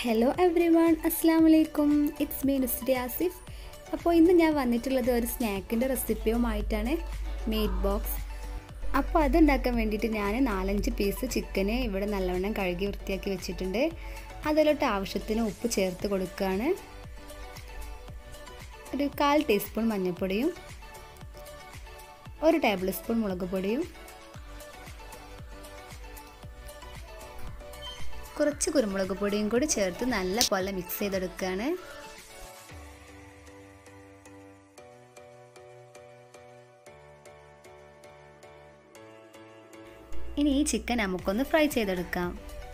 hello every one അസ്സാം വലൈക്കും it's me നുസ്രി Asif അപ്പോൾ ഇന്ന് ഞാൻ വന്നിട്ടുള്ളത് ഒരു സ്നാക്കിൻ്റെ റെസിപ്പിയുമായിട്ടാണ് മീറ്റ് ബോക്സ് അപ്പോൾ അതുണ്ടാക്കാൻ വേണ്ടിയിട്ട് ഞാൻ നാലഞ്ച് പീസ് ചിക്കന് ഇവിടെ നല്ലവണ്ണം കഴുകി വൃത്തിയാക്കി വെച്ചിട്ടുണ്ട് അതിലോട്ട് ആവശ്യത്തിന് ഉപ്പ് ചേർത്ത് കൊടുക്കുകയാണ് ഒരു കാൽ ടീസ്പൂൺ മഞ്ഞൾപ്പൊടിയും ഒരു ടേബിൾ സ്പൂൺ മുളക് പൊടിയും കുറച്ച് കുരുമുളക് പൊടിയും കൂടി ചേർത്ത് നല്ല പോലെ മിക്സ് ചെയ്തെടുക്കുകയാണ് ഇനി ഈ ചിക്കൻ നമുക്കൊന്ന് ഫ്രൈ ചെയ്തെടുക്കാം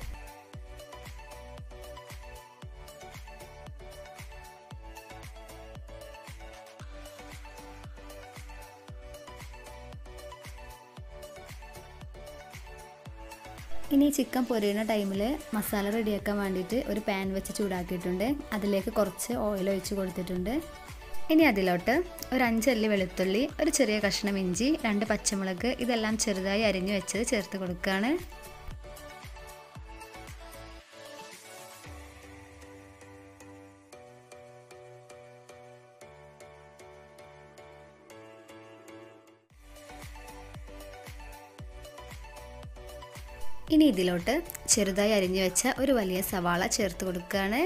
ഇനി ചിക്കൻ പൊരിയുന്ന ടൈമിൽ മസാല റെഡിയാക്കാൻ വേണ്ടിയിട്ട് ഒരു പാൻ വെച്ച് ചൂടാക്കിയിട്ടുണ്ട് അതിലേക്ക് കുറച്ച് ഓയിൽ ഒഴിച്ച് കൊടുത്തിട്ടുണ്ട് ഇനി അതിലോട്ട് ഒരു അഞ്ചല്ലി വെളുത്തുള്ളി ഒരു ചെറിയ കഷ്ണം ഇഞ്ചി രണ്ട് പച്ചമുളക് ഇതെല്ലാം ചെറുതായി അരിഞ്ഞു വെച്ചത് ചേർത്ത് കൊടുക്കുകയാണ് ഇനി ഇതിലോട്ട് ചെറുതായി അരിഞ്ഞു വെച്ച ഒരു വലിയ സവാള ചേർത്ത് കൊടുക്കുകയാണ്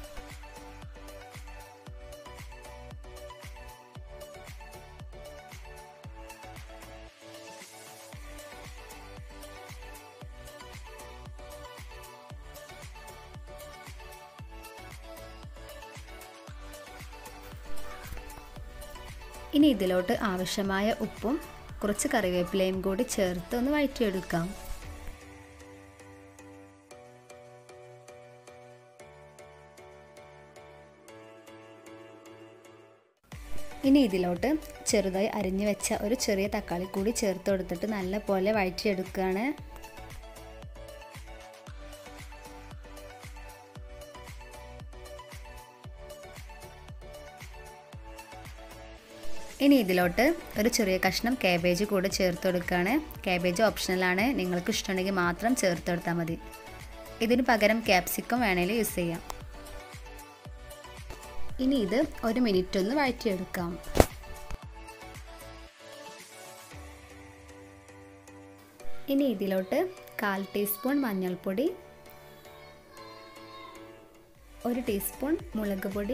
ഇനി ഇതിലോട്ട് ആവശ്യമായ ഉപ്പും കുറച്ച് കറിവേപ്പിലയും കൂടി ചേർത്ത് ഒന്ന് വഴറ്റിയെടുക്കാം ഇനി ഇതിലോട്ട് ചെറുതായി അരിഞ്ഞു വെച്ച ഒരു ചെറിയ തക്കാളി കൂടി ചേർത്ത് കൊടുത്തിട്ട് നല്ല പോലെ വഴറ്റിയെടുക്കുകയാണ് ഇനി ഇതിലോട്ട് ഒരു ചെറിയ കഷ്ണം കാബേജ് കൂടെ ചേർത്ത് കൊടുക്കുകയാണ് കാബേജ് ഓപ്ഷണലാണ് നിങ്ങൾക്ക് ഇഷ്ടമുണ്ടെങ്കിൽ മാത്രം ചേർത്ത് കൊടുത്താൽ മതി ഇതിന് പകരം ക്യാപ്സിക്കം വേണമെങ്കിൽ യൂസ് ചെയ്യാം ഇനി ഇത് ഒരു മിനിറ്റ് ഒന്ന് വഴറ്റിയെടുക്കാം ഇനി ഇതിലോട്ട് കാൽ ടീസ്പൂൺ മഞ്ഞൾപ്പൊടി ഒരു ടീസ്പൂൺ മുളക് പൊടി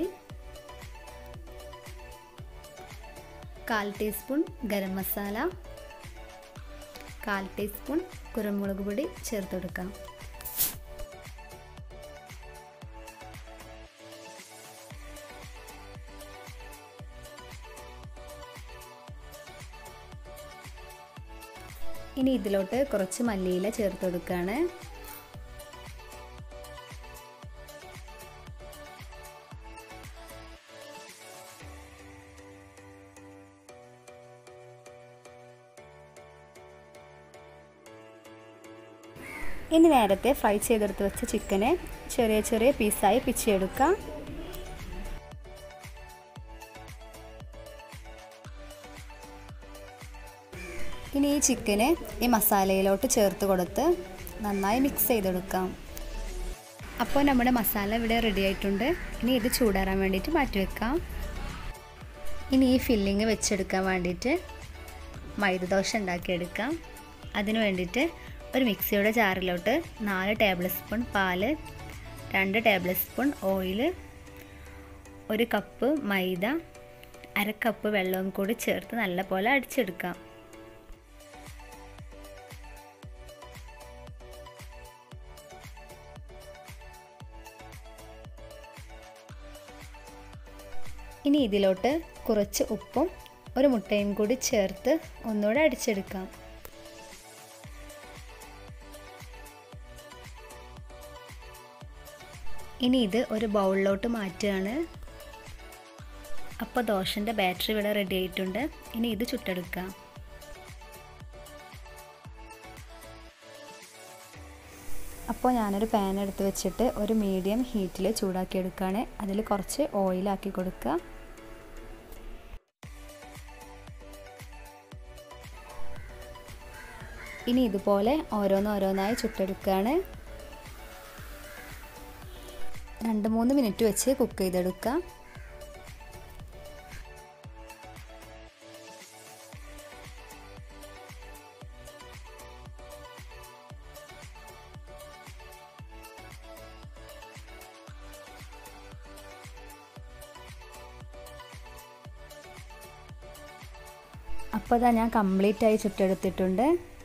കാൽ ടീസ്പൂൺ ഗരം മസാല കാൽ ടീസ്പൂൺ കുരുമുളക് പൊടി ചേർത്ത് കൊടുക്കാം ഇനി ഇതിലോട്ട് കുറച്ച് മല്ലിയില ചേർത്ത് കൊടുക്കുകയാണ് ഇനി നേരത്തെ ഫ്രൈ ചെയ്തെടുത്ത് വെച്ച ചിക്കനെ ചെറിയ ചെറിയ പീസായി പിച്ചിയെടുക്കാം ഇനി ഈ ചിക്കന് ഈ മസാലയിലോട്ട് ചേർത്ത് കൊടുത്ത് നന്നായി മിക്സ് ചെയ്തെടുക്കാം അപ്പോൾ നമ്മുടെ മസാല ഇവിടെ റെഡി ആയിട്ടുണ്ട് ഇനി ഇത് ചൂടാറാൻ വേണ്ടിയിട്ട് മാറ്റി വെക്കാം ഇനി ഈ ഫില്ലിങ് വെച്ചെടുക്കാൻ വേണ്ടിയിട്ട് മൈദദോശ ഉണ്ടാക്കിയെടുക്കാം അതിന് വേണ്ടിയിട്ട് ഒരു മിക്സിയുടെ ജാറിലോട്ട് നാല് ടേബിൾ സ്പൂൺ പാല് രണ്ട് ടേബിൾ സ്പൂൺ ഓയിൽ ഒരു കപ്പ് മൈദ അര കപ്പ് വെള്ളവും കൂടി ചേർത്ത് നല്ലപോലെ അടിച്ചെടുക്കാം ഇനി ഇതിലോട്ട് കുറച്ച് ഉപ്പും ഒരു മുട്ടയും കൂടി ചേർത്ത് ഒന്നുകൂടെ അടിച്ചെടുക്കാം ഇനി ഇത് ഒരു ബൗളിലോട്ട് മാറ്റുകയാണ് അപ്പോൾ ദോശൻ്റെ ബാറ്ററി ഇവിടെ റെഡി ആയിട്ടുണ്ട് ഇനി ഇത് ചുട്ടെടുക്കാം അപ്പോൾ ഞാനൊരു പാൻ എടുത്ത് വെച്ചിട്ട് ഒരു മീഡിയം ഹീറ്റിൽ ചൂടാക്കി എടുക്കുകയാണ് അതിൽ കുറച്ച് ഓയിലാക്കി കൊടുക്കുക ഇനി ഇതുപോലെ ഓരോന്നോരോന്നായി ചുട്ടെടുക്കുകയാണ് രണ്ട് മൂന്ന് മിനിറ്റ് വെച്ച് കുക്ക് ചെയ്തെടുക്കുക അപ്പോൾ ഇതാ ഞാൻ കംപ്ലീറ്റ് ആയി ചുട്ടെടുത്തിട്ടുണ്ട്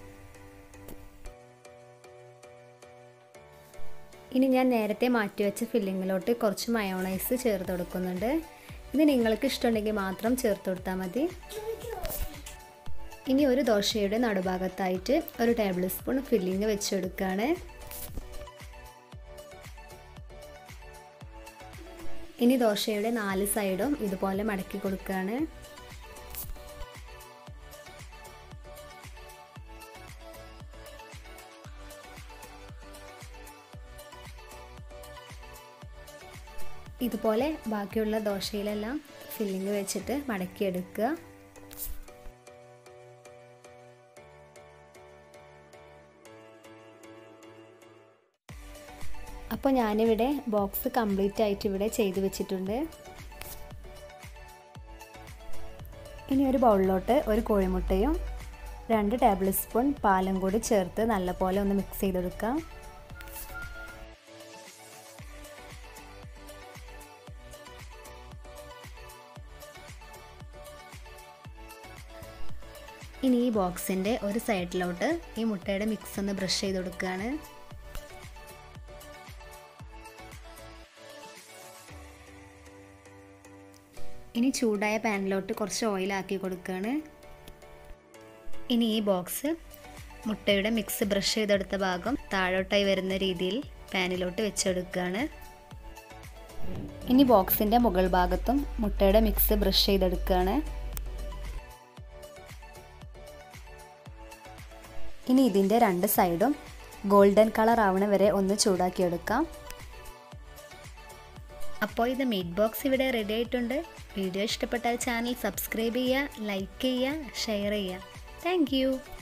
ഇനി ഞാൻ നേരത്തെ മാറ്റി വെച്ച ഫില്ലിങ്ങിലോട്ട് കുറച്ച് മയോണൈസ് ചേർത്ത് കൊടുക്കുന്നുണ്ട് ഇത് നിങ്ങൾക്ക് ഇഷ്ടമുണ്ടെങ്കിൽ മാത്രം ചേർത്ത് കൊടുത്താൽ മതി ഇനി ഒരു ദോശയുടെ നടുഭാഗത്തായിട്ട് ഒരു ടേബിൾ സ്പൂൺ ഫില്ലിങ് വെച്ചെടുക്കുകയാണ് ഇനി ദോശയുടെ നാല് സൈഡും ഇതുപോലെ മടക്കി കൊടുക്കുകയാണ് ഇതുപോലെ ബാക്കിയുള്ള ദോശയിലെല്ലാം ഫില്ലിങ് വെച്ചിട്ട് മടക്കിയെടുക്കുക അപ്പോൾ ഞാനിവിടെ ബോക്സ് കംപ്ലീറ്റ് ആയിട്ട് ഇവിടെ ചെയ്ത് വെച്ചിട്ടുണ്ട് ഇനി ഒരു ബൗളിലോട്ട് ഒരു കോഴിമുട്ടയും രണ്ട് ടേബിൾ സ്പൂൺ പാലും കൂടി ചേർത്ത് നല്ലപോലെ ഒന്ന് മിക്സ് ചെയ്തെടുക്കാം ഇനി ഈ ബോക്സിൻ്റെ ഒരു സൈഡിലോട്ട് ഈ മുട്ടയുടെ മിക്സ് ഒന്ന് ബ്രഷ് ചെയ്ത് കൊടുക്കുകയാണ് ഇനി ചൂടായ പാനിലോട്ട് കുറച്ച് ഓയിലാക്കി കൊടുക്കുകയാണ് ഇനി ഈ ബോക്സ് മുട്ടയുടെ മിക്സ് ബ്രഷ് ചെയ്തെടുത്ത ഭാഗം താഴോട്ടായി വരുന്ന രീതിയിൽ പാനിലോട്ട് വെച്ചെടുക്കുകയാണ് ഇനി ബോക്സിൻ്റെ മുകൾ ഭാഗത്തും മുട്ടയുടെ മിക്സ് ബ്രഷ് ചെയ്തെടുക്കുകയാണ് ഇനി ഇതിൻ്റെ രണ്ട് സൈഡും ഗോൾഡൻ കളർ ആവണ വരെ ഒന്ന് ചൂടാക്കിയെടുക്കാം അപ്പോൾ ഇത് മീറ്റ് ബോക്സ് ഇവിടെ റെഡി ആയിട്ടുണ്ട് വീഡിയോ ഇഷ്ടപ്പെട്ടാൽ ചാനൽ സബ്സ്ക്രൈബ് ചെയ്യുക ലൈക്ക് ചെയ്യുക ഷെയർ ചെയ്യുക താങ്ക്